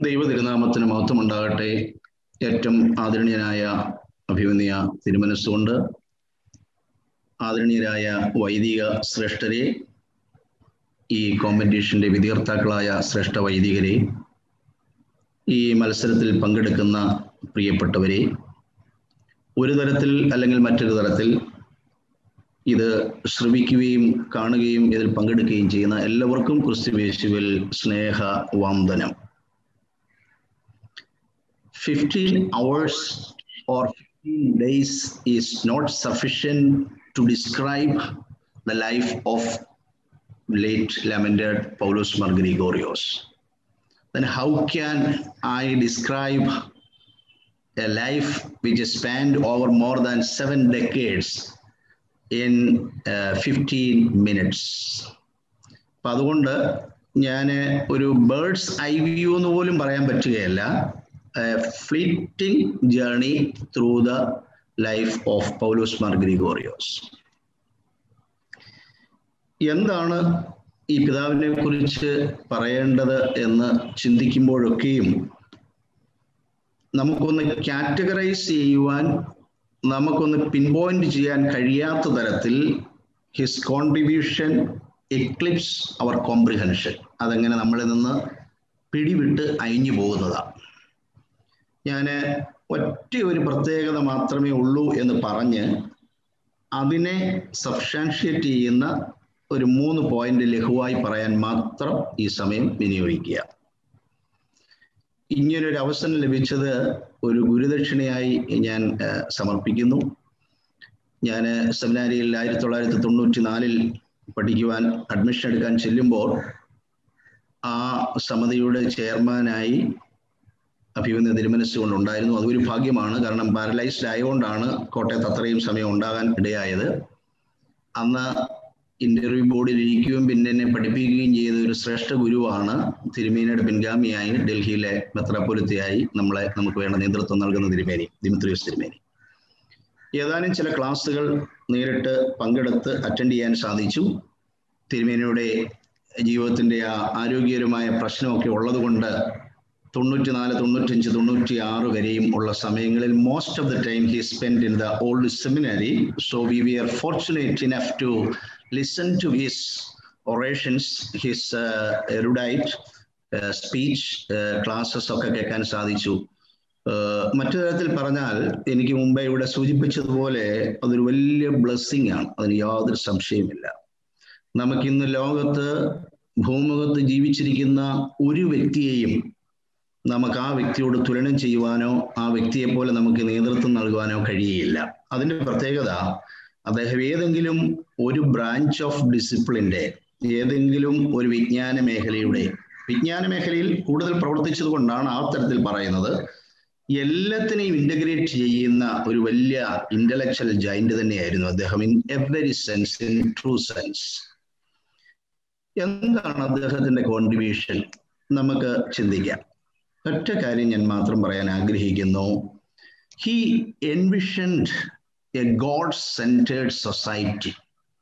ദൈവ തിരുനാമത്തിന് മഹത്വം ഉണ്ടാകട്ടെ ഏറ്റവും ആദരണീയനായ അഭിമന്യ തിരുമനസ്സുകൊണ്ട് ആദരണീയരായ വൈദിക ശ്രേഷ്ഠരെ ഈ കോമ്പറ്റീഷന്റെ വിധികർത്താക്കളായ ശ്രേഷ്ഠ വൈദികരെ ഈ മത്സരത്തിൽ പങ്കെടുക്കുന്ന പ്രിയപ്പെട്ടവരെ ഒരു തരത്തിൽ അല്ലെങ്കിൽ മറ്റൊരു തരത്തിൽ ഇത് ശ്രവിക്കുകയും കാണുകയും ഇതിൽ പങ്കെടുക്കുകയും ചെയ്യുന്ന എല്ലാവർക്കും ക്രിസ്തുവേശുവിൽ സ്നേഹ വന്ദനം fifteen hours or fifteen days is not sufficient to describe the life of late lamented Paulus Margregorios. Then how can I describe a life which spanned over more than seven decades in uh, 15 minutes? അപ്പം അതുകൊണ്ട് ഞാൻ ഒരു birds eye view എന്ന് പോലും പറയാൻ പറ്റുകയല്ല fleeting journey through the life of Paulos Mar Gregorios എന്താണ് ഈ പിതാവിനെ കുറിച്ച് പറയേണ്ടത് എന്ന് ചിന്തിക്കുമ്പോഴൊക്കെയും നമുക്കൊന്ന് കാറ്റഗറൈസ് ചെയ്യുവാൻ നമുക്കൊന്ന് പിൻ പോയിന്റ് ചെയ്യാൻ കഴിയാത്ത തരത്തിൽ his contribution eclipse our comprehension അതെങ്ങനെ നമ്മളിൽ നിന്ന് പിടിവിട്ട് അയഞ്ഞു പോകുന്നതാണ് ഞാൻ ഒറ്റ ഒരു പ്രത്യേകത മാത്രമേ ഉള്ളൂ എന്ന് പറഞ്ഞ് അതിനെ സബ്സ്റ്റാൻഷിയേറ്റ് ചെയ്യുന്ന ഒരു മൂന്ന് പോയിന്റ് ലഘുവായി പറയാൻ മാത്രം ഈ സമയം വിനിയോഗിക്കുക ഇങ്ങനൊരു അവസരം ലഭിച്ചത് ഒരു ഗുരുദക്ഷിണയായി ഞാൻ സമർപ്പിക്കുന്നു ഞാൻ സെമിനാരിയിൽ ആയിരത്തി തൊള്ളായിരത്തി തൊണ്ണൂറ്റി നാലിൽ പഠിക്കുവാൻ അഡ്മിഷൻ എടുക്കാൻ ചെല്ലുമ്പോൾ ആ സമിതിയുടെ ചെയർമാനായി അഭിമന്യ തിരുമനസ് കൊണ്ടുണ്ടായിരുന്നു അതൊരു ഭാഗ്യമാണ് കാരണം പാരലൈസ്ഡ് ആയതുകൊണ്ടാണ് കോട്ടയത്ത് അത്രയും സമയം ഉണ്ടാകാൻ ഇടയായത് അന്ന് ഇന്റർവ്യൂ ബോർഡിൽ ഇരിക്കുകയും പിന്നെ എന്നെ പഠിപ്പിക്കുകയും ചെയ്ത ഒരു ശ്രേഷ്ഠ ഗുരുവാണ് തിരുമേനിയുടെ പിൻഗാമിയായി ഡൽഹിയിലെ മെത്രാപ്പൊലിത്തയായി നമ്മളെ നമുക്ക് വേണ്ട നേതൃത്വം നൽകുന്ന തിരുമേനി ദിമിത്രിയോസ് തിരുമേനി ഏതാനും ചില ക്ലാസ്സുകൾ നേരിട്ട് പങ്കെടുത്ത് അറ്റൻഡ് ചെയ്യാൻ സാധിച്ചു തിരുമേനിയുടെ ജീവിതത്തിന്റെ ആ ആരോഗ്യകരമായ പ്രശ്നമൊക്കെ ഉള്ളതുകൊണ്ട് തൊണ്ണൂറ്റിനാല് തൊണ്ണൂറ്റഞ്ച് തൊണ്ണൂറ്റി ആറ് വരെയും ഉള്ള സമയങ്ങളിൽ most of the time he spend in the old seminary so we we are fortunate enough to listen to his orations his erudite speech classes ഒക്കെ കേൾക്കാൻ സാധിച്ചു മറ്റു തരത്തിൽ പറഞ്ഞാൽ എനിക്ക് മുമ്പേ ഇവിടെ സൂചിപ്പിച്ചതുപോലെ അതൊരു വലിയ ബ്ലെസ്സിങ് ആണ് അതിന് യാതൊരു സംശയമില്ല നമുക്കിന്ന് ലോകത്ത് ഭൂമുഖത്ത് ജീവിച്ചിരിക്കുന്ന ഒരു വ്യക്തിയെയും നമുക്ക് ആ വ്യക്തിയോട് തുലനം ചെയ്യുവാനോ ആ വ്യക്തിയെ പോലെ നമുക്ക് നേതൃത്വം നൽകുവാനോ കഴിയുകയില്ല അതിന്റെ പ്രത്യേകത അദ്ദേഹം ഏതെങ്കിലും ഒരു ബ്രാഞ്ച് ഓഫ് ഡിസിപ്ലിന്റെ ഏതെങ്കിലും ഒരു വിജ്ഞാന മേഖലയുടെ വിജ്ഞാന മേഖലയിൽ കൂടുതൽ പ്രവർത്തിച്ചത് കൊണ്ടാണ് ആ തരത്തിൽ പറയുന്നത് എല്ലാത്തിനെയും ഇന്റഗ്രേറ്റ് ചെയ്യുന്ന ഒരു വലിയ ഇന്റലക്ച്വൽ ജൈന്റ് തന്നെയായിരുന്നു അദ്ദേഹം in every sense in true sense എന്താണ് അദ്ദേഹത്തിന്റെ കോൺട്രിബ്യൂഷൻ നമുക്ക് ചിന്തിക്കാം ഒറ്റ കാര്യം ഞാൻ മാത്രം പറയാൻ ആഗ്രഹിക്കുന്നു he envisioned a God centred society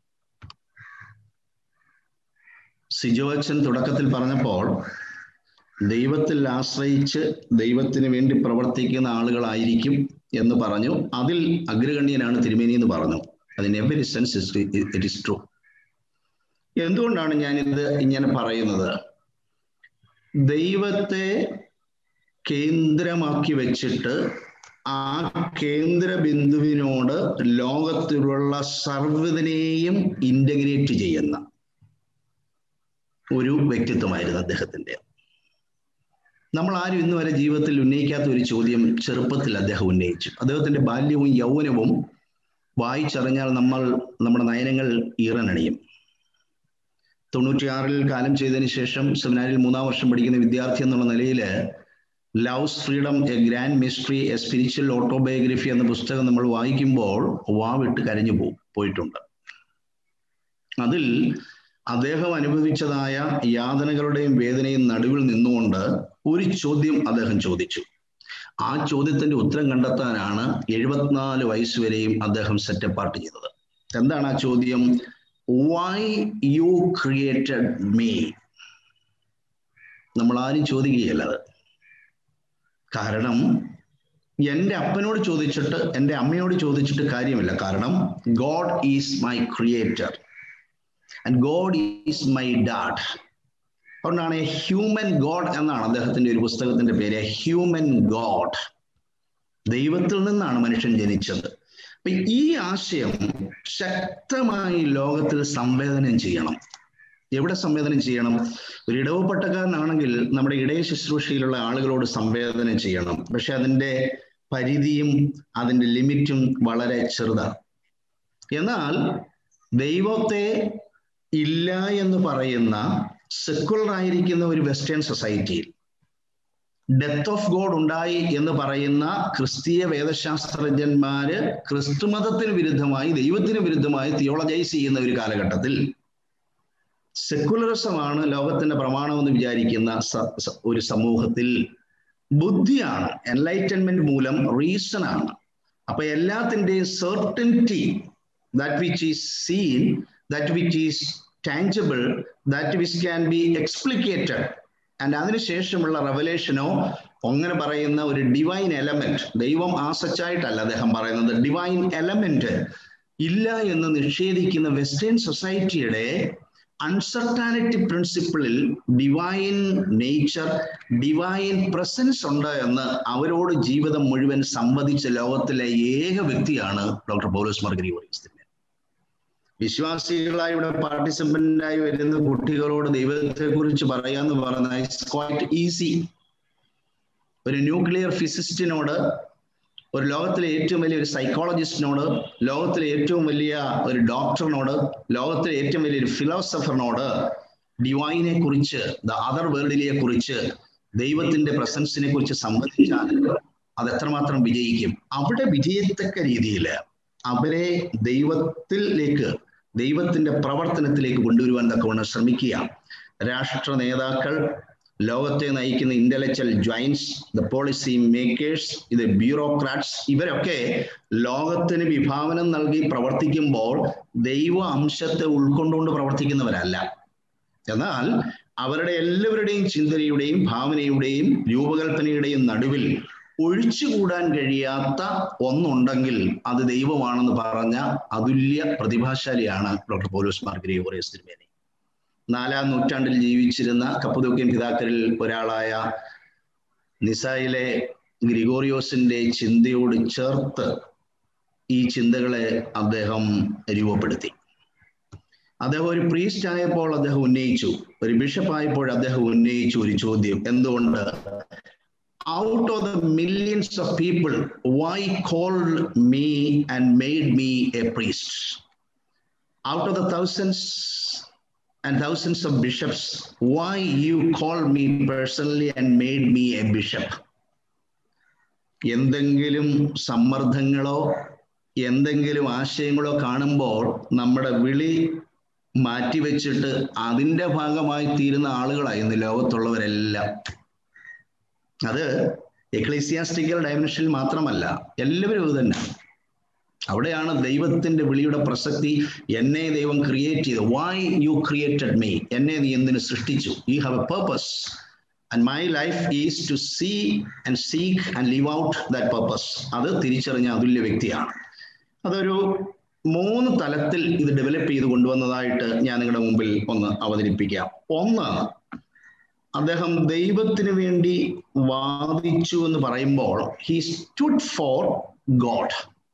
സിജോച്ചൻ തുടക്കത്തിൽ പറഞ്ഞപ്പോൾ ദൈവത്തിൽ ആശ്രയിച്ച് ദൈവത്തിന് വേണ്ടി പ്രവർത്തിക്കുന്ന ആളുകളായിരിക്കും എന്ന് പറഞ്ഞു അതിൽ അഗ്രഗണ്യനാണ് തിരുമേനി എന്ന് പറഞ്ഞു അതിന് every sense it is true എന്തുകൊണ്ടാണ് ഞാനിത് ഇങ്ങനെ പറയുന്നത് ദൈവത്തെ കേന്ദ്രമാക്കി വെച്ചിട്ട് ആ കേന്ദ്ര ബിന്ദുവിനോട് ലോകത്തിലുള്ള സർവ്വതിനെയും ഇന്റഗ്രേറ്റ് ചെയ്യുന്ന ഒരു വ്യക്തിത്വമായിരുന്നു അദ്ദേഹത്തിന്റെ നമ്മൾ ആരും ഇന്ന് വരെ ജീവിതത്തിൽ ഉന്നയിക്കാത്ത ഒരു ചോദ്യം ചെറുപ്പത്തിൽ അദ്ദേഹം ഉന്നയിച്ചു അദ്ദേഹത്തിന്റെ ബാല്യവും യൗവനവും വായിച്ചറിഞ്ഞാൽ നമ്മൾ നമ്മുടെ നയനങ്ങൾ ഈറനണിയും തൊണ്ണൂറ്റിയാറിൽ കാലം ചെയ്തതിന് ശേഷം സെമിനാരിൽ മൂന്നാം വർഷം പഠിക്കുന്ന വിദ്യാർത്ഥി എന്നുള്ള നിലയിൽ love's freedom a grand mystery a spiritual autobiography എന്ന പുസ്തകം നമ്മൾ വായിക്കുമ്പോൾ വാവിട്ട് കരഞ്ഞു പോ പോയിട്ടുണ്ട് അതിൽ അദ്ദേഹം അനുഭവിച്ചതായ യാതനകളുടെയും വേദനയും നടുവിൽ നിന്നുകൊണ്ട് ഒരു ചോദ്യം അദ്ദേഹം ചോദിച്ചു ആ ചോദ്യത്തിന്റെ ഉത്തരം കണ്ടെത്താനാണ് എഴുപത്തിനാല് വയസ്സ് വരെയും അദ്ദേഹം സെറ്റപ്പാർട്ട് ചെയ്തത് എന്താണ് ആ ചോദ്യം വൈ യു ക്രിയേറ്റഡ് മീ നമ്മൾ ആരും ചോദിക്കുകയല്ല അത് കാരണം എൻ്റെ അപ്പനോട് ചോദിച്ചിട്ട് എൻ്റെ അമ്മയോട് ചോദിച്ചിട്ട് കാര്യമില്ല കാരണം God is my creator and God is my dad അതുകൊണ്ടാണ് ഹ്യൂമൻ ഗോഡ് എന്നാണ് അദ്ദേഹത്തിന്റെ ഒരു പുസ്തകത്തിന്റെ പേര് ഹ്യൂമൻ ഗോഡ് ദൈവത്തിൽ നിന്നാണ് മനുഷ്യൻ ജനിച്ചത് അപ്പൊ ഈ ആശയം ശക്തമായി ലോകത്തിൽ സംവേദനം ചെയ്യണം എവിടെ സംവേദനം ചെയ്യണം ഒരു ഇടവപ്പട്ടക്കാരനാണെങ്കിൽ നമ്മുടെ ഇടയ ശുശ്രൂഷയിലുള്ള ആളുകളോട് സംവേദനം ചെയ്യണം പക്ഷെ അതിൻ്റെ പരിധിയും അതിൻ്റെ ലിമിറ്റും വളരെ ചെറുതാണ് എന്നാൽ ദൈവത്തെ ഇല്ല എന്ന് പറയുന്ന സെക്കുലർ ആയിരിക്കുന്ന ഒരു വെസ്റ്റേൺ സൊസൈറ്റിയിൽ ഡെത്ത് ഓഫ് ഗോഡ് ഉണ്ടായി എന്ന് പറയുന്ന ക്രിസ്തീയ വേദശാസ്ത്രജ്ഞന്മാര് ക്രിസ്തുമതത്തിന് വിരുദ്ധമായി ദൈവത്തിന് വിരുദ്ധമായി തിയോളജൈസ് ചെയ്യുന്ന ഒരു കാലഘട്ടത്തിൽ സെക്കുലറിസമാണ് ലോകത്തിന്റെ പ്രമാണമെന്ന് വിചാരിക്കുന്ന ഒരു സമൂഹത്തിൽ ബുദ്ധിയാണ് എൻലൈറ്റൻമെന്റ് മൂലം റീസൺ ആണ് അപ്പൊ എല്ലാത്തിൻ്റെയും certainty that which is seen that which is tangible that which can be explicated and അതിനുശേഷമുള്ള റെവലേഷനോ അങ്ങനെ പറയുന്ന ഒരു ഡിവൈൻ എലമെന്റ് ദൈവം ആസച്ചായിട്ടല്ല അദ്ദേഹം പറയുന്നത് ഡിവൈൻ എലമെന്റ് ഇല്ല എന്ന് നിഷേധിക്കുന്ന വെസ്റ്റേൺ സൊസൈറ്റിയുടെ അൺസർട്ടാനിറ്റി പ്രിൻസിപ്പിളിൽ ഡിവൈൻ നേച്ചർ ഡിവൈൻ പ്രസൻസ് ഉണ്ട് എന്ന് അവരോട് ജീവിതം മുഴുവൻ സംവദിച്ച ലോകത്തിലെ ഏക വ്യക്തിയാണ് ഡോക്ടർ പൗലോസ് മർഗരിയോറിയസ് തന്നെ വിശ്വാസികളായി ഇവിടെ പാർട്ടിസിപ്പന്റായി വരുന്ന കുട്ടികളോട് ദൈവത്തെ കുറിച്ച് പറയാന്ന് പറഞ്ഞാൽ ഇറ്റ്സ് ക്വൈറ്റ് ഈസി ഒരു ന്യൂക്ലിയർ ഫിസിസ്റ്റിനോട് ഒരു ലോകത്തിലെ ഏറ്റവും വലിയ ഒരു സൈക്കോളജിസ്റ്റിനോട് ലോകത്തിലെ ഏറ്റവും വലിയ ഒരു ഡോക്ടറിനോട് ലോകത്തിലെ ഏറ്റവും വലിയ ഒരു ഫിലോസഫറിനോട് ഡിവൈനെ കുറിച്ച് ദ അതർ വേൾഡിലെ കുറിച്ച് ദൈവത്തിന്റെ പ്രസൻസിനെ കുറിച്ച് സംബന്ധിച്ചാൽ അത് എത്രമാത്രം വിജയിക്കും അവിടെ വിജയത്തക്ക രീതിയിൽ അവരെ ദൈവത്തിലേക്ക് ദൈവത്തിന്റെ പ്രവർത്തനത്തിലേക്ക് കൊണ്ടുവരുവാൻ തക്കവണ്ണം ശ്രമിക്കുക രാഷ്ട്ര നേതാക്കൾ ലോകത്തെ നയിക്കുന്ന intellectual giants the policy makers ഇത് ബ്യൂറോക്രാറ്റ്സ് ഇവരൊക്കെ ലോകത്തിന് വിഭാവനം നൽകി പ്രവർത്തിക്കുമ്പോൾ ദൈവ അംശത്തെ ഉൾക്കൊണ്ടുകൊണ്ട് പ്രവർത്തിക്കുന്നവരല്ല എന്നാൽ അവരുടെ എല്ലാവരുടെയും ചിന്തനയുടെയും ഭാവനയുടെയും രൂപകൽപ്പനയുടെയും നടുവിൽ ഒഴിച്ചുകൂടാൻ കഴിയാത്ത ഒന്നുണ്ടെങ്കിൽ അത് ദൈവമാണെന്ന് പറഞ്ഞ അതുല്യ പ്രതിഭാശാലിയാണ് ഡോക്ടർ പോലൂസ് മാർഗരിയോറിയസ് തിരുമേനി നാലാം നൂറ്റാണ്ടിൽ ജീവിച്ചിരുന്ന കപ്പുദൂക്യൻ പിതാക്കരിൽ ഒരാളായ നിസായിലെ ഗ്രിഗോറിയോസിന്റെ ചിന്തയോട് ചേർത്ത് ഈ ചിന്തകളെ അദ്ദേഹം രൂപപ്പെടുത്തി അദ്ദേഹം ഒരു പ്രീസ്റ്റ് ആയപ്പോൾ അദ്ദേഹം ഉന്നയിച്ചു ഒരു ബിഷപ്പ് ആയപ്പോൾ അദ്ദേഹം ഉന്നയിച്ചു ഒരു ചോദ്യം എന്തുകൊണ്ട് out of the millions of people why called me and made me a priest out of the thousands and thousands of bishops, why you called me personally and made me a bishop? എന്തെങ്കിലും സമ്മർദ്ദങ്ങളോ എന്തെങ്കിലും ആശയങ്ങളോ കാണുമ്പോൾ നമ്മുടെ വിളി മാറ്റിവെച്ചിട്ട് അതിൻ്റെ ഭാഗമായി തീരുന്ന ആളുകളായി ഇന്ന് ലോകത്തുള്ളവരെല്ലാം അത് എക്ലീസിയാസ്റ്റിക്കൽ ഡയമെൻഷനിൽ മാത്രമല്ല എല്ലാവരും ഇത് തന്നെ അവിടെയാണ് ദൈവത്തിന്റെ വിളിയുടെ പ്രസക്തി എന്നെ ദൈവം ക്രിയേറ്റ് ചെയ്തു വൈ യു ക്രിയേറ്റഡ് മീ എന്നെ നീ എന്തിനു സൃഷ്ടിച്ചു you have a purpose and my life is to see and seek and live out that purpose അത് തിരിച്ചറിഞ്ഞ അതുല്യ വ്യക്തിയാണ് അതൊരു മൂന്ന് തലത്തിൽ ഇത് ഡെവലപ്പ് ചെയ്ത് കൊണ്ടുവന്നതായിട്ട് ഞാൻ നിങ്ങളുടെ മുമ്പിൽ ഒന്ന് അവതരിപ്പിക്കാം ഒന്ന് അദ്ദേഹം ദൈവത്തിന് വേണ്ടി വാദിച്ചു എന്ന് പറയുമ്പോൾ he stood for God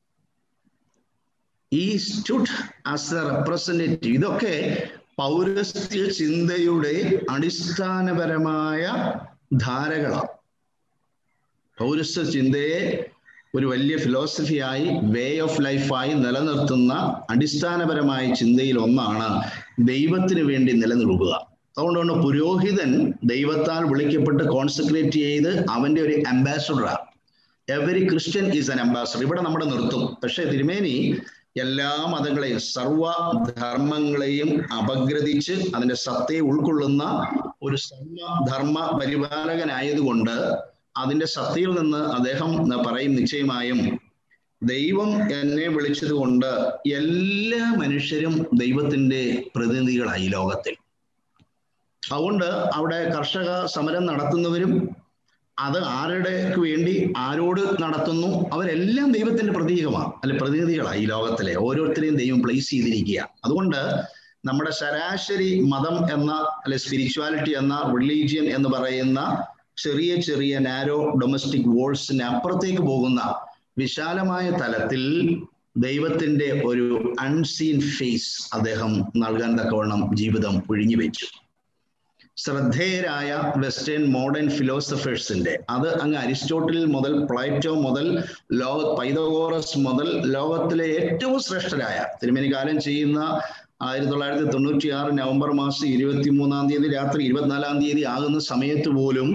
he stood as a representative ഇതൊക്കെ പൗരസ്ത്യ ചിന്തയുടെ അടിസ്ഥാനപരമായ ധാരകളാണ് പൗരസ്ത്യ ചിന്തയെ ഒരു വലിയ ഫിലോസഫിയായി വേ ഓഫ് ലൈഫായി നിലനിർത്തുന്ന അടിസ്ഥാനപരമായ ചിന്തയിൽ ഒന്നാണ് ദൈവത്തിന് വേണ്ടി നിലനിൽക്കുക അതുകൊണ്ടാണ് പുരോഹിതൻ ദൈവത്താൽ വിളിക്കപ്പെട്ട് കോൺസെൻട്രേറ്റ് ചെയ്ത് അവന്റെ ഒരു അംബാസഡറാണ് every Christian is an ambassador ഇവിടെ നമ്മുടെ നിർത്തും പക്ഷേ തിരുമേനി എല്ലാ മതങ്ങളെയും സർവ ധർമ്മങ്ങളെയും അപഗ്രഥിച്ച് അതിന്റെ സത്തയെ ഉൾക്കൊള്ളുന്ന ഒരു സർവധർമ്മ പരിപാലകനായതുകൊണ്ട് അതിന്റെ സത്തയിൽ നിന്ന് അദ്ദേഹം പറയും നിശ്ചയമായും ദൈവം എന്നെ വിളിച്ചത് കൊണ്ട് എല്ലാ മനുഷ്യരും ദൈവത്തിന്റെ പ്രതിനിധികളായി ലോകത്തിൽ അതുകൊണ്ട് അവിടെ കർഷക സമരം നടത്തുന്നവരും അത് ആരുടെ വേണ്ടി ആരോട് നടത്തുന്നു അവരെല്ലാം ദൈവത്തിന്റെ പ്രതീകമാണ് അല്ലെ പ്രതിനിധികളാണ് ഈ ലോകത്തിലെ ഓരോരുത്തരെയും ദൈവം പ്ലേസ് ചെയ്തിരിക്കുക അതുകൊണ്ട് നമ്മുടെ ശരാശരി മതം എന്ന അല്ലെ സ്പിരിച്വാലിറ്റി എന്ന റിലീജിയൻ എന്ന് പറയുന്ന ചെറിയ ചെറിയ നാരോ ഡൊമസ്റ്റിക് വോൾസിന് അപ്പുറത്തേക്ക് പോകുന്ന വിശാലമായ തലത്തിൽ ദൈവത്തിന്റെ ഒരു അൺസീൻ ഫേസ് അദ്ദേഹം നൽകാൻ തക്കവണ്ണം ജീവിതം ഒഴിഞ്ഞു വെച്ചു ശ്രദ്ധേയരായ വെസ്റ്റേൺ മോഡേൺ ഫിലോസഫേഴ്സിന്റെ അത് അങ്ങ് അരിസ്റ്റോട്ടിൽ മുതൽ പ്ലേറ്റോ മുതൽ ലോക പൈതഗോറസ് മുതൽ ലോകത്തിലെ ഏറ്റവും ശ്രേഷ്ഠരായ തിരുമേനി കാലം ചെയ്യുന്ന ആയിരത്തി തൊള്ളായിരത്തി തൊണ്ണൂറ്റി ആറ് നവംബർ മാസം ഇരുപത്തി മൂന്നാം തീയതി രാത്രി ഇരുപത്തിനാലാം തീയതി ആകുന്ന സമയത്ത് പോലും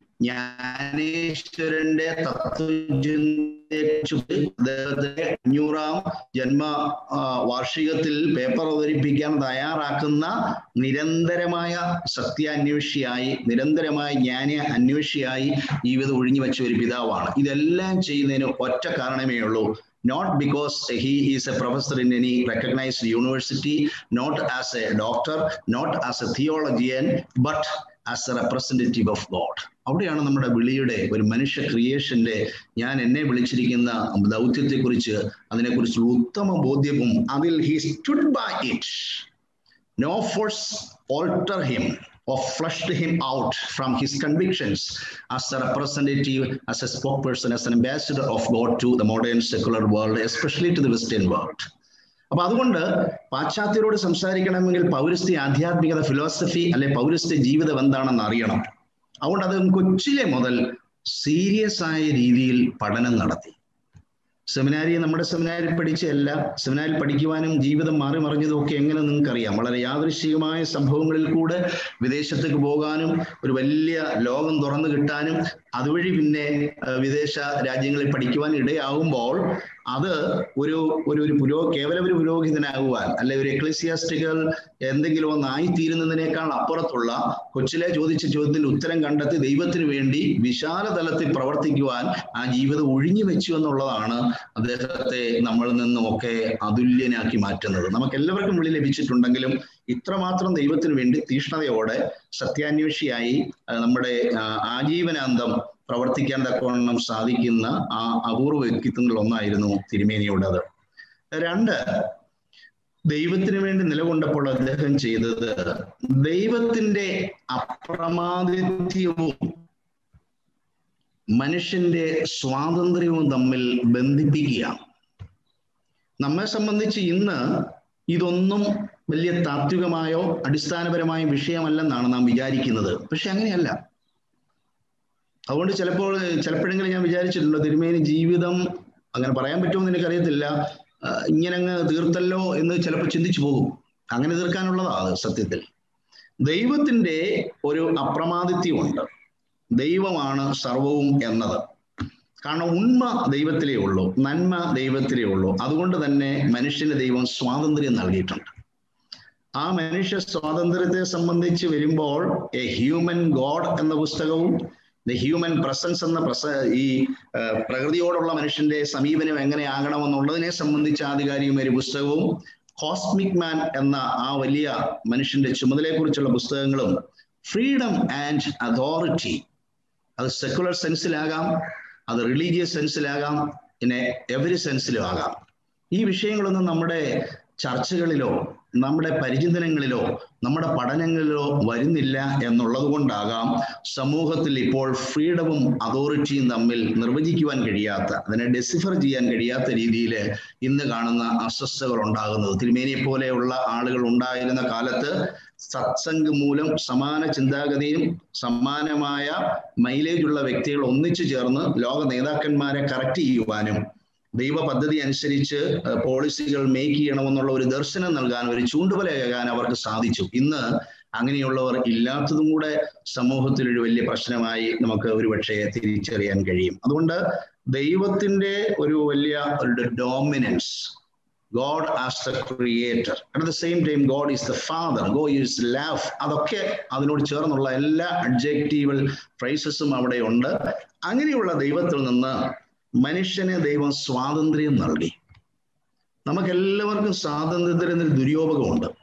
ജ്ഞാനേശ്വരന്റെ തത്വചിന്തയെ അദ്ദേഹത്തിന്റെ അഞ്ഞൂറാം ജന്മ വാർഷികത്തിൽ പേപ്പർ അവതരിപ്പിക്കാൻ തയ്യാറാക്കുന്ന നിരന്തരമായ സത്യാന്വേഷിയായി നിരന്തരമായ ജ്ഞാന അന്വേഷിയായി ജീവിതം ഒഴിഞ്ഞു വെച്ച ഒരു പിതാവാണ് ഇതെല്ലാം ചെയ്യുന്നതിന് ഒറ്റ കാരണമേ ഉള്ളൂ not because he is a professor in any recognized university, not as a doctor, not as a theologian, but as a representative of God. അവിടെയാണ് നമ്മുടെ വിളിയുടെ ഒരു മനുഷ്യ ക്രിയേഷന്റെ ഞാൻ എന്നെ വിളിച്ചിരിക്കുന്ന ദൗത്യത്തെക്കുറിച്ച് അതിനെക്കുറിച്ചുള്ള ഉത്തമ ബോധ്യവും അതിൽ he stood by it no force alter him or flushed him out from his convictions as a representative, as a spokesperson, as an ambassador of God to the modern secular world, especially to the Western world. അപ്പൊ അതുകൊണ്ട് പാശ്ചാത്യരോട് സംസാരിക്കണമെങ്കിൽ പൗരസ്ത്യ ആധ്യാത്മികത philosophy അല്ലെ പൗരസ്ത്യ ജീവിതം എന്താണെന്ന് അറിയണം അതുകൊണ്ട് അത് കൊച്ചിലെ മുതൽ സീരിയസ് ആയ രീതിയിൽ പഠനം നടത്തി സെമിനാരി നമ്മുടെ സെമിനാരിൽ പഠിച്ച എല്ലാ സെമിനാരിൽ പഠിക്കുവാനും ജീവിതം മാറി മറിഞ്ഞതും ഒക്കെ എങ്ങനെ നിങ്ങൾക്ക് അറിയാം വളരെ യാദൃശികമായ സംഭവങ്ങളിൽ കൂടെ വിദേശത്തേക്ക് പോകാനും ഒരു വലിയ ലോകം തുറന്നു കിട്ടാനും അതുവഴി പിന്നെ വിദേശ രാജ്യങ്ങളിൽ പഠിക്കുവാൻ ഇടയാകുമ്പോൾ അത് ഒരു ഒരു ഒരു പുരോ കേവലം ഒരു പുരോഹിതനാകുവാൻ അല്ലെ ഒരു എക്ലസിയാസ്റ്റിക്കൽ എന്തെങ്കിലും ഒന്നായി തീരുന്നതിനേക്കാൾ അപ്പുറത്തുള്ള കൊച്ചിലെ ചോദിച്ച ചോദ്യത്തിന് ഉത്തരം കണ്ടെത്തി ദൈവത്തിന് വേണ്ടി വിശാല തലത്തിൽ പ്രവർത്തിക്കുവാൻ ആ ജീവിതം ഒഴിഞ്ഞു വെച്ചു എന്നുള്ളതാണ് അദ്ദേഹത്തെ നമ്മളിൽ നിന്നും ഒക്കെ അതുല്യനാക്കി മാറ്റുന്നത് നമുക്ക് എല്ലാവർക്കും വിളി ലഭിച്ചിട്ടുണ്ടെങ്കിലും ഇത്രമാത്രം ദൈവത്തിന് വേണ്ടി തീഷ്ണതയോടെ സത്യാന്വേഷിയായി നമ്മുടെ ആജീവനാന്തം പ്രവർത്തിക്കാൻ തക്കവണ്ണം സാധിക്കുന്ന ആ അപൂർവ വ്യക്തിത്വങ്ങളിൽ ഒന്നായിരുന്നു തിരുമേനിയുടേത് രണ്ട് ദൈവത്തിന് വേണ്ടി നിലകൊണ്ടപ്പോൾ അദ്ദേഹം ചെയ്തത് ദൈവത്തിന്റെ അപ്രമാദിത്യവും മനുഷ്യന്റെ സ്വാതന്ത്ര്യവും തമ്മിൽ ബന്ധിപ്പിക്കുകയാണ് നമ്മെ സംബന്ധിച്ച് ഇന്ന് ഇതൊന്നും വലിയ താത്വികമായോ അടിസ്ഥാനപരമായ വിഷയമല്ലെന്നാണ് നാം വിചാരിക്കുന്നത് പക്ഷെ അങ്ങനെയല്ല അതുകൊണ്ട് ചിലപ്പോൾ ചിലപ്പോഴെങ്കിലും ഞാൻ വിചാരിച്ചിട്ടുണ്ട് തിരുമേനി ജീവിതം അങ്ങനെ പറയാൻ പറ്റുമെന്ന് എനിക്കറിയത്തില്ല ഇങ്ങനെ അങ്ങ് തീർത്തല്ലോ എന്ന് ചിലപ്പോൾ ചിന്തിച്ചു പോകും അങ്ങനെ തീർക്കാനുള്ളതാ അത് സത്യത്തിൽ ദൈവത്തിന്റെ ഒരു അപ്രമാദിത്യമുണ്ട് ദൈവമാണ് സർവവും എന്നത് കാരണം ഉണ്മ ദൈവത്തിലേ ഉള്ളൂ നന്മ ദൈവത്തിലേ ഉള്ളൂ അതുകൊണ്ട് തന്നെ മനുഷ്യന് ദൈവം സ്വാതന്ത്ര്യം നൽകിയിട്ടുണ്ട് ആ മനുഷ്യ സ്വാതന്ത്ര്യത്തെ സംബന്ധിച്ച് വരുമ്പോൾ എ ഹ്യൂമൻ ഗോഡ് എന്ന പുസ്തകവും ദ ഹ്യൂമൻ പ്രസൻസ് എന്ന പ്രസ ഈ പ്രകൃതിയോടുള്ള മനുഷ്യന്റെ സമീപനം എങ്ങനെയാകണമെന്നുള്ളതിനെ സംബന്ധിച്ച് ആധികാരികമായ ഒരു പുസ്തകവും കോസ്മിക് മാൻ എന്ന ആ വലിയ മനുഷ്യന്റെ ചുമതലയെക്കുറിച്ചുള്ള പുസ്തകങ്ങളും ഫ്രീഡം ആൻഡ് അതോറിറ്റി അത് സെക്കുലർ സെൻസിലാകാം അത് റിലീജിയസ് സെൻസിലാകാം പിന്നെ എവരി സെൻസിലും ആകാം ഈ വിഷയങ്ങളൊന്നും നമ്മുടെ ചർച്ചകളിലോ നമ്മുടെ പരിചിന്തനങ്ങളിലോ നമ്മുടെ പഠനങ്ങളിലോ വരുന്നില്ല എന്നുള്ളത് കൊണ്ടാകാം സമൂഹത്തിൽ ഇപ്പോൾ ഫ്രീഡവും അതോറിറ്റിയും തമ്മിൽ നിർവചിക്കുവാൻ കഴിയാത്ത അതിനെ ഡെസിഫർ ചെയ്യാൻ കഴിയാത്ത രീതിയിൽ ഇന്ന് കാണുന്ന അസ്വസ്ഥകൾ ഉണ്ടാകുന്നത് തിരുമേനിയെ പോലെയുള്ള ആളുകൾ ഉണ്ടായിരുന്ന കാലത്ത് സത്സംഗ് മൂലം സമാന ചിന്താഗതിയും സമാനമായ മൈലേജ് ഉള്ള വ്യക്തികൾ ഒന്നിച്ചു ചേർന്ന് ലോക നേതാക്കന്മാരെ കറക്റ്റ് ചെയ്യുവാനും ദൈവ പദ്ധതി അനുസരിച്ച് പോളിസികൾ മേക്ക് ചെയ്യണമെന്നുള്ള ഒരു ദർശനം നൽകാൻ ഒരു ചൂണ്ടുപലയാകാൻ അവർക്ക് സാധിച്ചു ഇന്ന് അങ്ങനെയുള്ളവർ ഇല്ലാത്തതും കൂടെ സമൂഹത്തിൽ ഒരു വലിയ പ്രശ്നമായി നമുക്ക് ഒരുപക്ഷെ തിരിച്ചറിയാൻ കഴിയും അതുകൊണ്ട് ദൈവത്തിന്റെ ഒരു വലിയ ഒരു dominance God as the creator at the same time God is the father God is love അതൊക്കെ അതിനോട് ചേർന്നുള്ള എല്ലാ അഡ്ജക്റ്റീവൽ ഫ്രൈസസും അവിടെ ഉണ്ട് അങ്ങനെയുള്ള ദൈവത്തിൽ നിന്ന് മനുഷ്യന് ദൈവം സ്വാതന്ത്ര്യം നൽകി നമുക്ക് എല്ലാവർക്കും സ്വാതന്ത്ര്യത്തിന് ദുര്യോപകമുണ്ട്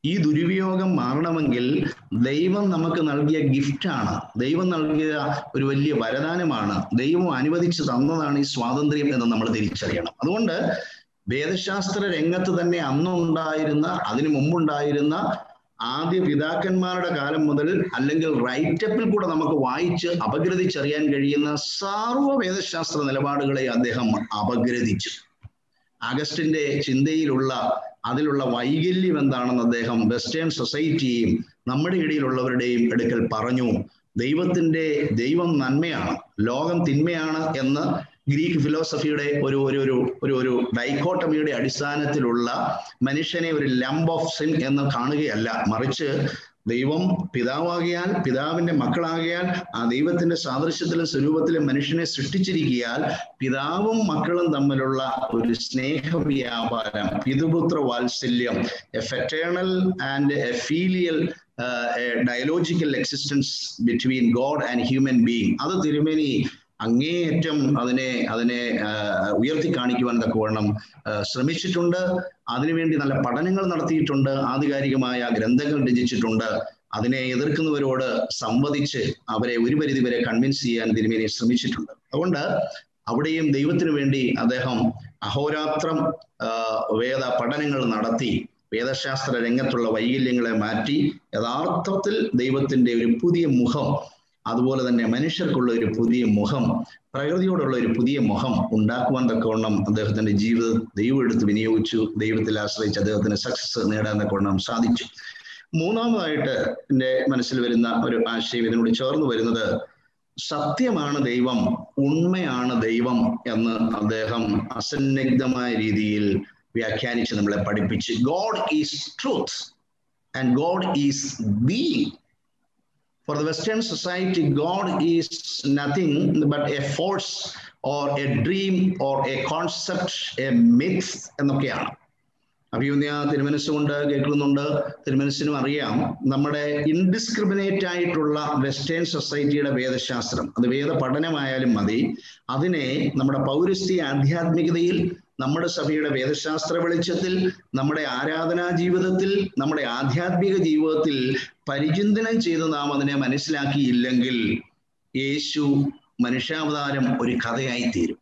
ഈ ദുരുപയോഗം മാറണമെങ്കിൽ ദൈവം നമുക്ക് നൽകിയ ഗിഫ്റ്റാണ് ദൈവം നൽകിയ ഒരു വലിയ വരദാനമാണ് ദൈവം അനുവദിച്ചു തന്നതാണ് ഈ സ്വാതന്ത്ര്യം എന്ന് നമ്മൾ തിരിച്ചറിയണം അതുകൊണ്ട് വേദശാസ്ത്ര രംഗത്ത് തന്നെ അന്നുണ്ടായിരുന്ന അതിനു മുമ്പുണ്ടായിരുന്ന ആദ്യ പിതാക്കന്മാരുടെ കാലം മുതൽ അല്ലെങ്കിൽ റൈറ്റപ്പിൽ കൂടെ നമുക്ക് വായിച്ച് അപഗ്രഥിച്ചറിയാൻ കഴിയുന്ന സർവ്വ വേദശാസ്ത്ര നിലപാടുകളെ അദ്ദേഹം അപഗ്രഥിച്ചു അഗസ്റ്റിന്റെ ചിന്തയിലുള്ള അതിലുള്ള വൈകല്യം എന്താണെന്ന് അദ്ദേഹം വെസ്റ്റേൺ സൊസൈറ്റിയെയും നമ്മുടെ ഇടയിലുള്ളവരുടെയും അടുക്കൽ പറഞ്ഞു ദൈവത്തിന്റെ ദൈവം നന്മയാണ് ലോകം തിന്മയാണ് എന്ന് ഗ്രീക്ക് ഫിലോസഫിയുടെ ഒരു ഒരു ഒരു ഒരു ഒരു ഡൈക്കോട്ടമിയുടെ അടിസ്ഥാനത്തിലുള്ള മനുഷ്യനെ ഒരു ലംബ് ഓഫ് സിൻ എന്ന് കാണുകയല്ല മറിച്ച് ദൈവം പിതാവാകിയാൽ പിതാവിന്റെ മക്കളാകിയാൽ ആ ദൈവത്തിന്റെ സാദൃശ്യത്തിലും സ്വരൂപത്തിലും മനുഷ്യനെ സൃഷ്ടിച്ചിരിക്കിയാൽ പിതാവും മക്കളും തമ്മിലുള്ള ഒരു സ്നേഹ വ്യാപാരം പിതൃപുത്ര വാത്സല്യം a paternal and a filial dialogical existence between God and human being അത് തിരുമേനി അങ്ങേയറ്റം അതിനെ അതിനെ ഉയർത്തി കാണിക്കുവാൻ തക്കവണ്ണം ശ്രമിച്ചിട്ടുണ്ട് അതിനുവേണ്ടി നല്ല പഠനങ്ങൾ നടത്തിയിട്ടുണ്ട് ആധികാരികമായ ഗ്രന്ഥങ്ങൾ രചിച്ചിട്ടുണ്ട് അതിനെ എതിർക്കുന്നവരോട് സംവദിച്ച് അവരെ ഒരു പരിധി വരെ കൺവിൻസ് ചെയ്യാൻ തിരുമേനി ശ്രമിച്ചിട്ടുണ്ട് അതുകൊണ്ട് അവിടെയും ദൈവത്തിനു വേണ്ടി അദ്ദേഹം അഹോരാത്രം വേദ പഠനങ്ങൾ നടത്തി വേദശാസ്ത്ര രംഗത്തുള്ള വൈകല്യങ്ങളെ മാറ്റി യഥാർത്ഥത്തിൽ ദൈവത്തിന്റെ ഒരു പുതിയ മുഖം അതുപോലെ തന്നെ മനുഷ്യർക്കുള്ള ഒരു പുതിയ മുഖം പ്രകൃതിയോടുള്ള ഒരു പുതിയ മുഖം ഉണ്ടാക്കുവാൻ തക്കവണ്ണം അദ്ദേഹത്തിന്റെ ജീവിതം ദൈവം എടുത്ത് വിനിയോഗിച്ചു ദൈവത്തിൽ ആശ്രയിച്ച് അദ്ദേഹത്തിന് സക്സസ് നേടാൻ തക്കവണ്ണം സാധിച്ചു മൂന്നാമതായിട്ട് എൻ്റെ മനസ്സിൽ വരുന്ന ഒരു ആശയം ഇതിനോട് ചേർന്ന് വരുന്നത് സത്യമാണ് ദൈവം ഉണ്മയാണ് ദൈവം എന്ന് അദ്ദേഹം അസന്നിഗ്ധമായ രീതിയിൽ വ്യാഖ്യാനിച്ച് നമ്മളെ പഠിപ്പിച്ച് God is truth and God is being For the Western society, God is nothing but a force or a dream or a concept, a myth എന്നൊക്കെയാണ് അഭിയുന്യ തിരുമനസ്സുകൊണ്ട് കേൾക്കുന്നുണ്ട് തിരുമനസ്സിനും അറിയാം നമ്മുടെ ഇൻഡിസ്ക്രിമിനേറ്റ് ആയിട്ടുള്ള വെസ്റ്റേൺ സൊസൈറ്റിയുടെ വേദശാസ്ത്രം അത് വേദ പഠനമായാലും മതി അതിനെ നമ്മുടെ പൗരസ്ത്യ ആധ്യാത്മികതയിൽ നമ്മുടെ സഭയുടെ വേദശാസ്ത്ര വെളിച്ചത്തിൽ നമ്മുടെ ആരാധനാ ജീവിതത്തിൽ നമ്മുടെ ആധ്യാത്മിക ജീവിതത്തിൽ പരിചിന്തനം ചെയ്ത് നാം അതിനെ മനസ്സിലാക്കിയില്ലെങ്കിൽ യേശു മനുഷ്യാവതാരം ഒരു കഥയായി തീരും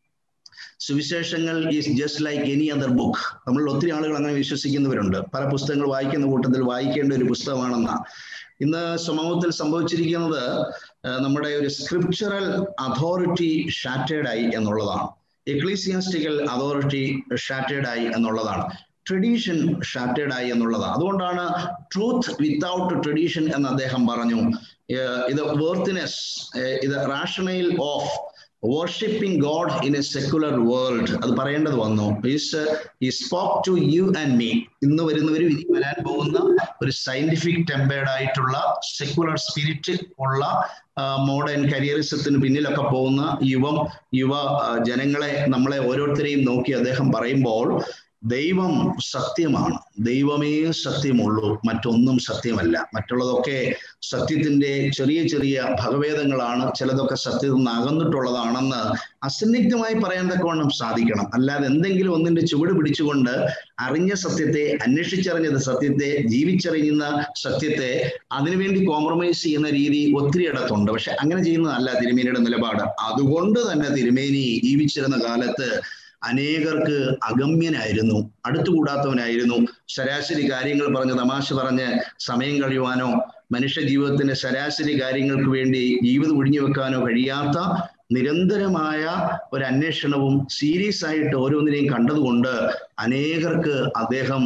സുവിശേഷങ്ങൾ is just like any other book നമ്മൾ ഒത്തിരി ആളുകൾ അങ്ങനെ വിശ്വസിക്കുന്നവരുണ്ട് പല പുസ്തകങ്ങൾ വായിക്കുന്ന കൂട്ടത്തിൽ വായിക്കേണ്ട ഒരു പുസ്തകമാണെന്ന ഇന്ന് സമൂഹത്തിൽ സംഭവിച്ചിരിക്കുന്നത് നമ്മുടെ ഒരു സ്ക്രിപ്ചറൽ അതോറിറ്റി ഷാറ്റേഡ് ആയി എന്നുള്ളതാണ് എക്ലീസിയാസ്റ്റിക്കൽ അതോറിറ്റി ഷാറ്റേഡ് ആയി എന്നുള്ളതാണ് ട്രഡീഷൻ ഷാറ്റേഡ് ആയി എന്നുള്ളതാണ് അതുകൊണ്ടാണ് ട്രൂത്ത് വിത്തൗട്ട് ട്രഡീഷൻ എന്ന് അദ്ദേഹം പറഞ്ഞു ഇത് വേർത്തിനെസ് ഇത് rationale of worshipping God in a secular world അത് പറയേണ്ടത് വന്നു is he spoke to you and me ഇന്ന് വരുന്നവരും ഇനി വരാൻ പോകുന്ന ഒരു സയന്റിഫിക് ടെമ്പേർഡ് ആയിട്ടുള്ള സെക്കുലർ സ്പിരിറ്റ് ഉള്ള മോഡേൺ കരിയറിസത്തിന് പിന്നിലൊക്കെ പോകുന്ന യുവം യുവ ജനങ്ങളെ നമ്മളെ ഓരോരുത്തരെയും നോക്കി അദ്ദേഹം പറയുമ്പോൾ ദൈവം സത്യമാണ് ദൈവമേ സത്യമുള്ളൂ മറ്റൊന്നും സത്യമല്ല മറ്റുള്ളതൊക്കെ സത്യത്തിന്റെ ചെറിയ ചെറിയ ഭഗവേദങ്ങളാണ് ചിലതൊക്കെ സത്യത്തിൽ നിന്ന് അകന്നിട്ടുള്ളതാണെന്ന് അസന്നിഗ്ധമായി പറയാൻ തക്കവണ്ണം സാധിക്കണം അല്ലാതെ എന്തെങ്കിലും ഒന്നിന്റെ ചുവട് പിടിച്ചുകൊണ്ട് അറിഞ്ഞ സത്യത്തെ അന്വേഷിച്ചറിഞ്ഞത് സത്യത്തെ ജീവിച്ചറിയുന്ന സത്യത്തെ അതിനുവേണ്ടി കോംപ്രമൈസ് ചെയ്യുന്ന രീതി ഒത്തിരി ഇടത്തുണ്ട് പക്ഷെ അങ്ങനെ ചെയ്യുന്നതല്ല തിരുമേനിയുടെ നിലപാട് അതുകൊണ്ട് തന്നെ തിരുമേനി ജീവിച്ചിരുന്ന കാലത്ത് അനേകർക്ക് അഗമ്യനായിരുന്നു അടുത്തുകൂടാത്തവനായിരുന്നു ശരാശരി കാര്യങ്ങൾ പറഞ്ഞ് തമാശ പറഞ്ഞ് സമയം കഴിയുവാനോ മനുഷ്യ ജീവിതത്തിന്റെ ശരാശരി കാര്യങ്ങൾക്ക് വേണ്ടി ജീവിതം ഒഴിഞ്ഞു വെക്കാനോ കഴിയാത്ത നിരന്തരമായ ഒരു അന്വേഷണവും സീരിയസ് ആയിട്ട് ഓരോന്നിനെയും കണ്ടതുകൊണ്ട് അനേകർക്ക് അദ്ദേഹം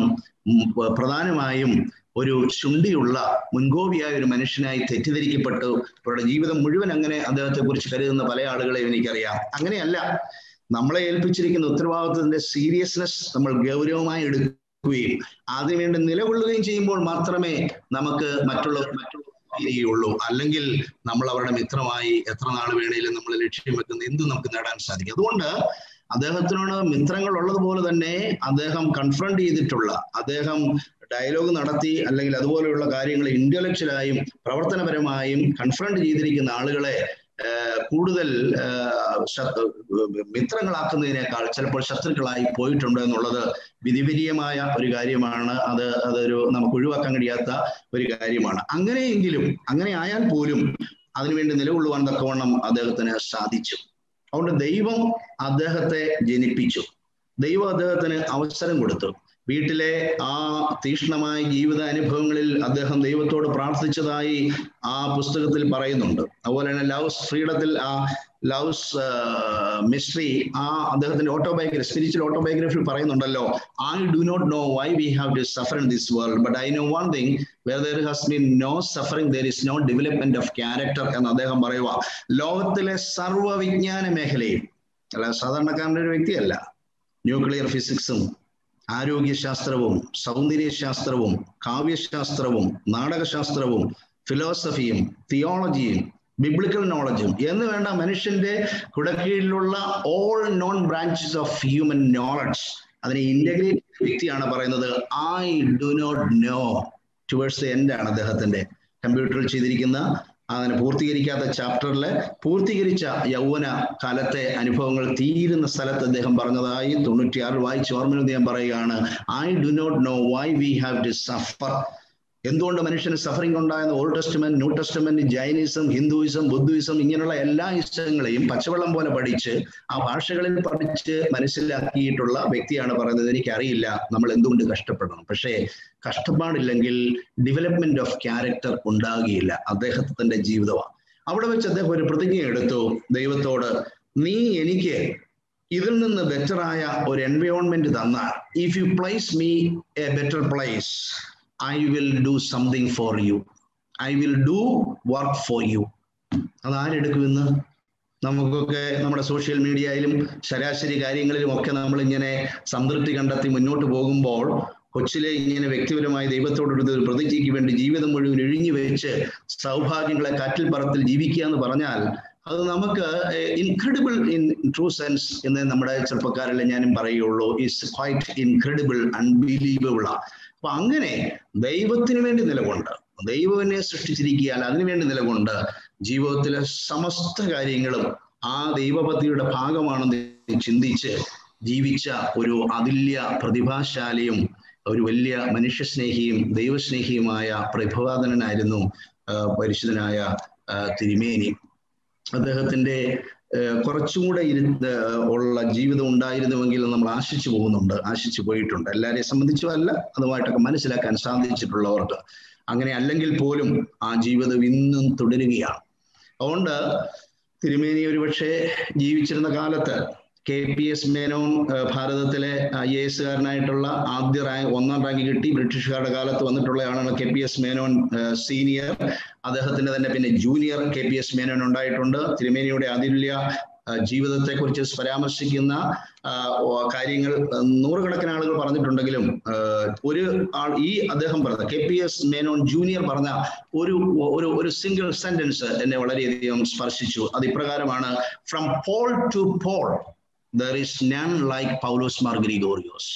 പ്രധാനമായും ഒരു ശുണ്ടിയുള്ള മുൻകോപിയായ ഒരു മനുഷ്യനായി തെറ്റിദ്ധരിക്കപ്പെട്ടു അവരുടെ ജീവിതം മുഴുവൻ അങ്ങനെ അദ്ദേഹത്തെ കുറിച്ച് കരുതുന്ന പല ആളുകളെയും എനിക്കറിയാം അങ്ങനെയല്ല നമ്മളെ ഏൽപ്പിച്ചിരിക്കുന്ന ഉത്തരവാദിത്വത്തിന്റെ സീരിയസ്നെസ് നമ്മൾ ഗൗരവമായി എടുക്കുകയും അതിനുവേണ്ടി നിലകൊള്ളുകയും ചെയ്യുമ്പോൾ മാത്രമേ നമുക്ക് മറ്റുള്ള മറ്റുള്ള തിരിയുള്ളൂ അല്ലെങ്കിൽ നമ്മൾ അവരുടെ മിത്രമായി എത്ര നാൾ വേണേലും നമ്മൾ ലക്ഷ്യം വെക്കുന്ന എന്തും നമുക്ക് നേടാൻ സാധിക്കും അതുകൊണ്ട് അദ്ദേഹത്തിനോട് മിത്രങ്ങൾ ഉള്ളതുപോലെ തന്നെ അദ്ദേഹം കൺഫ്രണ്ട് ചെയ്തിട്ടുള്ള അദ്ദേഹം ഡയലോഗ് നടത്തി അല്ലെങ്കിൽ അതുപോലെയുള്ള കാര്യങ്ങൾ ഇന്റലക്ച്വലായും പ്രവർത്തനപരമായും കൺഫ്രണ്ട് ചെയ്തിരിക്കുന്ന ആളുകളെ കൂടുതൽ മിത്രങ്ങളാക്കുന്നതിനേക്കാൾ ചിലപ്പോൾ ശത്രുക്കളായി പോയിട്ടുണ്ട് എന്നുള്ളത് വിധിപരീയമായ ഒരു കാര്യമാണ് അത് അതൊരു നമുക്ക് ഒഴിവാക്കാൻ കഴിയാത്ത ഒരു കാര്യമാണ് അങ്ങനെയെങ്കിലും അങ്ങനെ ആയാൽ പോലും അതിനുവേണ്ടി നിലകൊള്ളുവാൻ തക്കവണ്ണം അദ്ദേഹത്തിന് സാധിച്ചു അതുകൊണ്ട് ദൈവം അദ്ദേഹത്തെ ജനിപ്പിച്ചു ദൈവം അദ്ദേഹത്തിന് അവസരം കൊടുത്തു വീട്ടിലെ ആ തീക്ഷ്ണമായ ജീവിത അനുഭവങ്ങളിൽ അദ്ദേഹം ദൈവത്തോട് പ്രാർത്ഥിച്ചതായി ആ പുസ്തകത്തിൽ പറയുന്നുണ്ട് അതുപോലെ തന്നെ ലവ്സ് ഫ്രീഡത്തിൽ ആ ലവ്സ് മിസ്റ്ററി ആ അദ്ദേഹത്തിന്റെ ഓട്ടോബയോഗ്രഫി സ്പിരിച്വൽ ഓട്ടോബയോഗ്രഫി പറയുന്നുണ്ടല്ലോ I do not know why we have to suffer in this world but I know one thing where there has been no suffering there is no development of character എന്ന് അദ്ദേഹം പറയുക ലോകത്തിലെ സർവ്വ വിജ്ഞാന മേഖലയിൽ അല്ല സാധാരണക്കാരൻ്റെ ഒരു വ്യക്തിയല്ല ന്യൂക്ലിയർ ഫിസിക്സും ആരോഗ്യശാസ്ത്രവും സൗന്ദര്യശാസ്ത്രവും കാവ്യശാസ്ത്രവും നാടകശാസ്ത്രവും ഫിലോസഫിയും തിയോളജിയും ബിബ്ലിക്കൽ നോളജും എന്ന് വേണ്ട മനുഷ്യന്റെ കുടക്കീഴിലുള്ള all known branches of human knowledge അതിനെ ഇന്റഗ്രേറ്റ് വ്യക്തിയാണ് പറയുന്നത് I do not know towards the end ആണ് അദ്ദേഹത്തിന്റെ കമ്പ്യൂട്ടറിൽ ചെയ്തിരിക്കുന്ന അതിന് പൂർത്തീകരിക്കാത്ത ചാപ്റ്ററിൽ പൂർത്തീകരിച്ച യൗവന കാലത്തെ അനുഭവങ്ങൾ തീരുന്ന സ്ഥലത്ത് അദ്ദേഹം പറഞ്ഞതായി തൊണ്ണൂറ്റിയാറിൽ വായിച്ച് ഓർമ്മയിൽ ഞാൻ പറയുകയാണ് I do not know why we have to suffer എന്തുകൊണ്ട് മനുഷ്യന് സഫറിംഗ് ഉണ്ടായെന്ന് Old Testament New Testament Jainism Hinduism Buddhism ഇങ്ങനെയുള്ള എല്ലാ ഇഷ്ടങ്ങളെയും പച്ചവെള്ളം പോലെ പഠിച്ച് ആ ഭാഷകളിൽ പഠിച്ച് മനസ്സിലാക്കിയിട്ടുള്ള വ്യക്തിയാണ് പറയുന്നത് എനിക്കറിയില്ല നമ്മൾ എന്തുകൊണ്ട് കഷ്ടപ്പെടണം പക്ഷേ കഷ്ടപ്പാടില്ലെങ്കിൽ ഡെവലപ്മെന്റ് ഓഫ് ക്യാരക്ടർ ഉണ്ടാകുകയില്ല അദ്ദേഹത്തിന്റെ ജീവിതമാണ് അവിടെ വെച്ച് അദ്ദേഹം ഒരു പ്രതിജ്ഞ എടുത്തു ദൈവത്തോട് നീ എനിക്ക് ഇതിൽ നിന്ന് ബെറ്ററായ ഒരു എൻവയോൺമെന്റ് തന്നാൽ if you place me a better place I will do something for you I will do work for you അത് ആരെടുക്കുമെന്ന് നമുക്കൊക്കെ നമ്മുടെ സോഷ്യൽ മീഡിയയിലും ശരാശരി കാര്യങ്ങളിലും ഒക്കെ നമ്മൾ ഇങ്ങനെ സംതൃപ്തി കണ്ടെത്തി മുന്നോട്ട് പോകുമ്പോൾ കൊച്ചിലെ ഇങ്ങനെ വ്യക്തിപരമായി ദൈവത്തോടൊരു പ്രതിജ്ഞയ്ക്ക് വേണ്ടി ജീവിതം മുഴുവൻ ഇഴിഞ്ഞു വെച്ച് സൗഭാഗ്യങ്ങളെ കാറ്റിൽ പറത്തിൽ ജീവിക്കുക എന്ന് പറഞ്ഞാൽ അത് നമുക്ക് ഇൻക്രെഡിബിൾ ഇൻ ട്രൂ സെൻസ് എന്ന് നമ്മുടെ ചെറുപ്പക്കാരെല്ലാം ഞാനും പറയുള്ളൂ ഇറ്റ്സ് ക്വൈറ്റ് ഇൻക്രെഡിബിൾ അൺബിലീവബിൾ അപ്പൊ അങ്ങനെ ദൈവത്തിന് വേണ്ടി നിലകൊണ്ട് ദൈവം എന്നെ സൃഷ്ടിച്ചിരിക്കാൻ അതിനുവേണ്ടി നിലകൊണ്ട് ജീവിതത്തിലെ സമസ്ത കാര്യങ്ങളും ആ ദൈവപത്തിയുടെ ഭാഗമാണെന്ന് ചിന്തിച്ച് ജീവിച്ച ഒരു അതുല്യ പ്രതിഭാശാലിയും ഒരു വലിയ മനുഷ്യസ്നേഹിയും ദൈവസ്നേഹിയുമായ പ്രഭുവാദനായിരുന്നു പരിശുദ്ധനായ തിരുമേനി അദ്ദേഹത്തിന്റെ കുറച്ചുകൂടെ ഇരുന്ന് ഉള്ള ജീവിതം ഉണ്ടായിരുന്നുവെങ്കിൽ നമ്മൾ ആശിച്ചു പോകുന്നുണ്ട് ആശിച്ചു പോയിട്ടുണ്ട് എല്ലാവരെയും സംബന്ധിച്ചും അല്ല അതുമായിട്ടൊക്കെ മനസ്സിലാക്കാൻ സാധിച്ചിട്ടുള്ളവർക്ക് അങ്ങനെ അല്ലെങ്കിൽ പോലും ആ ജീവിതം ഇന്നും തുടരുകയാണ് അതുകൊണ്ട് തിരുമേനി ഒരുപക്ഷെ ജീവിച്ചിരുന്ന കാലത്ത് കെ പി എസ് മേനോൻ ഭാരതത്തിലെ ഐ എ എസുകാരനായിട്ടുള്ള ആദ്യ റാങ്ക് ഒന്നാം റാങ്ക് കിട്ടി ബ്രിട്ടീഷുകാരുടെ കാലത്ത് വന്നിട്ടുള്ളതാണ് K P S Menon senior അദ്ദേഹത്തിന്റെ തന്നെ പിന്നെ junior K P S Menon ഉണ്ടായിട്ടുണ്ട് തിരുമേനിയുടെ അതില്യ ജീവിതത്തെക്കുറിച്ച് പരാമർശിക്കുന്ന കാര്യങ്ങൾ നൂറുകണക്കിന് ആളുകൾ പറഞ്ഞിട്ടുണ്ടെങ്കിലും ഒരു ആൾ ഈ അദ്ദേഹം പറഞ്ഞ K P S Menon junior പറഞ്ഞ ഒരു ഒരു ഒരു സിംഗിൾ സെന്റൻസ് എന്നെ വളരെയധികം സ്പർശിച്ചു അത് ഇപ്രകാരമാണ് from pole to pole there is none like Paulos Mar Gregorios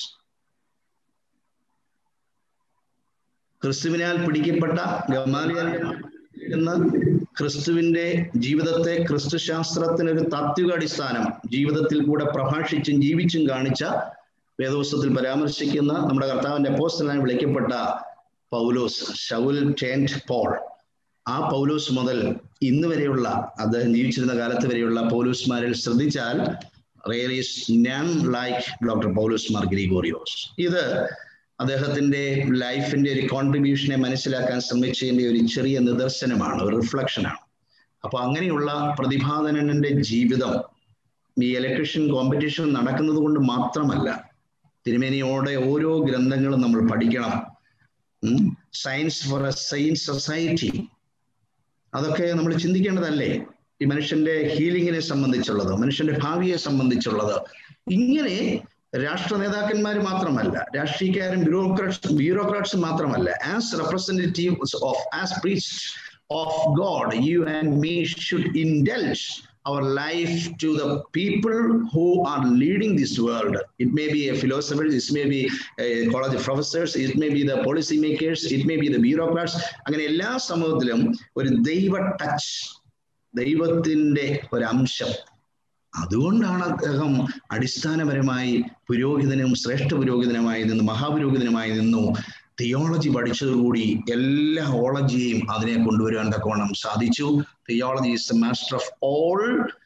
ക്രിസ്തുവിനാൽ പിടിക്കപ്പെട്ട ഗമാലിയൽ എന്ന ക്രിസ്തുവിന്റെ ജീവിതത്തെ ക്രിസ്തുശാസ്ത്രത്തിന് ഒരു താത്വിക അടിസ്ഥാനം ജീവിതത്തിൽ കൂടെ പ്രഭാഷിച്ചും ജീവിച്ചും കാണിച്ച വേദോസ്തത്തിൽ പരാമർശിക്കുന്ന നമ്മുടെ കർത്താവിന്റെ അപ്പോസ്റ്റലായി വിളിക്കപ്പെട്ട പൗലോസ് ഷൗൽ ടേൻറ്റ് പോൾ ആ പൗലോസ് മുതൽ ഇന്ന് വരെയുള്ള അദ്ദേഹം ജീവിച്ചിരുന്ന കാലത്ത് വരെയുള്ള പൗലോസ്മാരിൽ ശ്രദ്ധിച്ചാൽ real is none like doctor Paulos Mar Gregorios ഇത് അദ്ദേഹത്തിന്റെ ലൈഫിന്റെ ഒരു കോൺട്രിബ്യൂഷനെ മനസ്സിലാക്കാൻ ശ്രമിച്ചതിന്റെ ഒരു ചെറിയ നിദർശനമാണ് ഒരു റിഫ്ലക്ഷനാണ് അപ്പൊ അങ്ങനെയുള്ള പ്രതിഭാധനന്റെ ജീവിതം ഈ ഇലക്ട്രീഷ്യൻ കോമ്പറ്റീഷൻ നടക്കുന്നത് കൊണ്ട് മാത്രമല്ല തിരുമേനിയോടെ ഓരോ ഗ്രന്ഥങ്ങളും നമ്മൾ പഠിക്കണം science for a science society അതൊക്കെ നമ്മൾ ചിന്തിക്കേണ്ടതല്ലേ ഈ മനുഷ്യന്റെ ഹീലിങ്ങിനെ സംബന്ധിച്ചുള്ളത് മനുഷ്യന്റെ ഭാവിയെ സംബന്ധിച്ചുള്ളത് ഇങ്ങനെ രാഷ്ട്ര നേതാക്കന്മാർ മാത്രമല്ല രാഷ്ട്രീയക്കാരും ബ്യൂറോക്രാറ്റ്സ് ബ്യൂറോക്രാറ്റ്സ് മാത്രമല്ല as representatives of as priest of God you and me should indulge our life to the people who are leading this world. It may be a philosopher, it may be a college professors, it may be the policy makers, it may be the bureaucrats. അങ്ങനെ എല്ലാ സമൂഹത്തിലും ഒരു ദൈവ touch ദൈവത്തിന്റെ ഒരംശം അതുകൊണ്ടാണ് അദ്ദേഹം അടിസ്ഥാനപരമായി പുരോഹിതനും ശ്രേഷ്ഠ പുരോഹിതനുമായി നിന്നു മഹാപുരോഹിതനുമായി നിന്നു തിയോളജി പഠിച്ചതോടുകൂടി എല്ലാ ഓളജിയെയും അതിനെ കൊണ്ടുവരുവാൻ തക്കവണ്ണം സാധിച്ചു theology is the master of all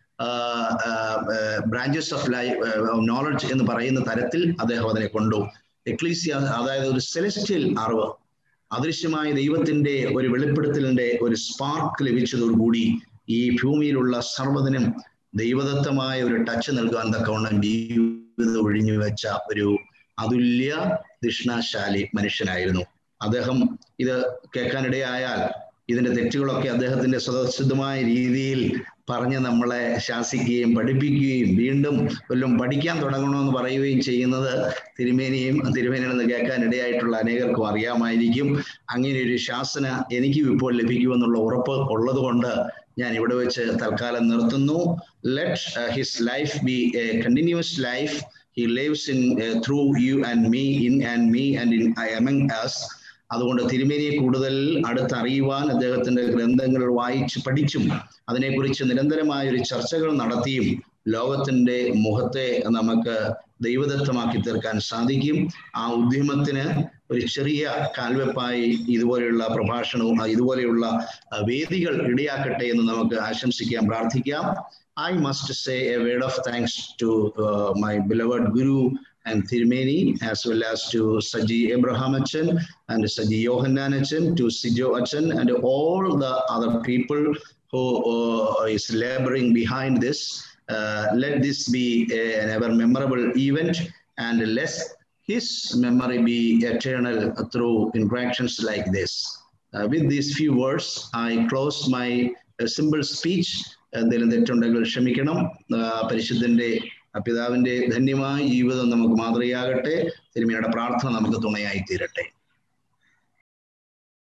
branches of life knowledge എന്ന് പറയുന്ന തരത്തിൽ അദ്ദേഹം അതിനെ കൊണ്ടു എക്ലീസിയ അതായത് ഒരു സെലസ്റ്റിയൽ അറിവ് അദൃശ്യമായ ദൈവത്തിന്റെ ഒരു വെളിപ്പെടുത്തലിന്റെ ഒരു സ്പാർക്ക് ലഭിച്ചതോടുകൂടി ഈ ഭൂമിയിലുള്ള സർവ്വതിനും ദൈവദത്തമായ ഒരു ടച്ച് നൽകാൻ തക്കവണ്ണം ജീവിതം ഒഴിഞ്ഞു വെച്ച ഒരു അതുല്യ ദിഷ്ണാശാലി മനുഷ്യനായിരുന്നു അദ്ദേഹം ഇത് കേൾക്കാനിടയായാൽ ഇതിന്റെ തെറ്റുകളൊക്കെ അദ്ദേഹത്തിന്റെ സ്വതസിദ്ധമായ രീതിയിൽ പറഞ്ഞ് നമ്മളെ ശാസിക്കുകയും പഠിപ്പിക്കുകയും വീണ്ടും വല്ലതും പഠിക്കാൻ തുടങ്ങണമെന്ന് പറയുകയും ചെയ്യുന്നത് തിരുമേനിയും തിരുമേനിയിൽ നിന്ന് കേൾക്കാൻ ഇടയായിട്ടുള്ള അനേകർക്കും അറിയാമായിരിക്കും അങ്ങനെ ഒരു ശാസന എനിക്കും ഇപ്പോൾ ലഭിക്കുമെന്നുള്ള ഉറപ്പ് ഉള്ളത് കൊണ്ട് ഞാൻ ഇവിടെ വെച്ച് തൽക്കാലം നിർത്തുന്നു let his life be a continuous life he lives in through you and me in and me and in among us അതുകൊണ്ട് തിരുമേനിയെ കൂടുതൽ അടുത്തറിയുവാൻ അദ്ദേഹത്തിന്റെ ഗ്രന്ഥങ്ങൾ വായിച്ച് പഠിച്ചും അതിനെക്കുറിച്ച് നിരന്തരമായ ഒരു ചർച്ചകൾ നടത്തിയും ലോകത്തിന്റെ മുഖത്തെ നമുക്ക് ദൈവദത്തമാക്കി തീർക്കാൻ സാധിക്കും ആ ഉദ്യമത്തിന് ഒരു ചെറിയ കാൽവെപ്പായി ഇതുപോലെയുള്ള പ്രഭാഷണവും ഇതുപോലെയുള്ള വേദികൾ ഇടയാക്കട്ടെ എന്ന് നമുക്ക് ആശംസിക്കാം പ്രാർത്ഥിക്കാം I must say a word of thanks to uh, my beloved Guru and Thirmeni, as well as to Saji Abraham Achan and Saji Yohanan Achan, to Sijo Achan, and all the other people who uh, is laboring behind this. Uh, let this be an ever memorable event and let his memory be eternal through interactions like this. with these few words, I close my simple speech. എന്തെങ്കിലും തെറ്റുണ്ടെങ്കിൽ ക്ഷമിക്കണം പരിശുദ്ധന്റെ പിതാവിന്റെ ധന്യമായ ജീവിതം നമുക്ക് മാതൃകയാകട്ടെ തിരുമേനിയുടെ പ്രാർത്ഥന നമുക്ക് തുണയായി തീരട്ടെ